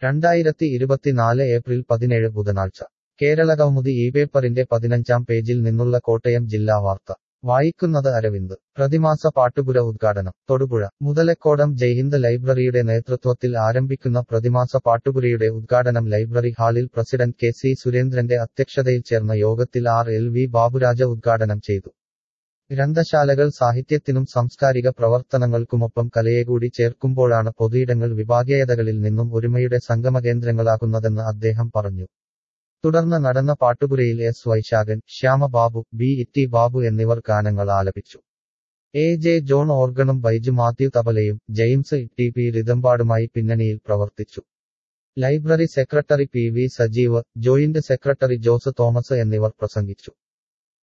രണ്ടായിരത്തി ഇരുപത്തിനാല് ഏപ്രിൽ പതിനേഴ് ബുധനാഴ്ച കേരളകൗമുദി ഈ പേപ്പറിന്റെ പതിനഞ്ചാം പേജിൽ നിന്നുള്ള കോട്ടയം ജില്ലാ വാർത്ത വായിക്കുന്നത് അരവിന്ദ് പ്രതിമാസ പാട്ടുപുര ഉദ്ഘാടനം തൊടുപുഴ മുതലക്കോടം ജയ്ഹിന്ദ് ലൈബ്രറിയുടെ നേതൃത്വത്തിൽ ആരംഭിക്കുന്ന പ്രതിമാസ പാട്ടുപുരയുടെ ഉദ്ഘാടനം ലൈബ്രറി ഹാളിൽ പ്രസിഡന്റ് കെ സി സുരേന്ദ്രന്റെ അധ്യക്ഷതയിൽ ചേർന്ന യോഗത്തിൽ ആർ എൽ വി ബാബുരാജ ഉദ്ഘാടനം ചെയ്തു ഗ്രന്ഥശാലകൾ സാഹിത്യത്തിനും സാംസ്കാരിക പ്രവർത്തനങ്ങൾക്കുമൊപ്പം കലയെ കൂടി ചേർക്കുമ്പോഴാണ് പൊതുയിടങ്ങൾ വിഭാഗീയതകളിൽ നിന്നും ഒരുമയുടെ സംഗമകേന്ദ്രങ്ങളാകുന്നതെന്ന് അദ്ദേഹം പറഞ്ഞു തുടർന്ന് നടന്ന പാട്ടുപുരയിൽ എസ് വൈശാഖൻ ശ്യാമബാബു ബി ഇറ്റി ബാബു എന്നിവർ ഗാനങ്ങൾ ആലപിച്ചു എ ജെ ജോൺ ഓർഗണും ബൈജു മാത്യു തബലയും ജെയിംസ് ടി പി റിതമ്പാടുമായി പിന്നണിയിൽ പ്രവർത്തിച്ചു library secretary P V Sajeev joint secretary Jose Thomas എന്നിവർ പ്രസംഗിച്ചു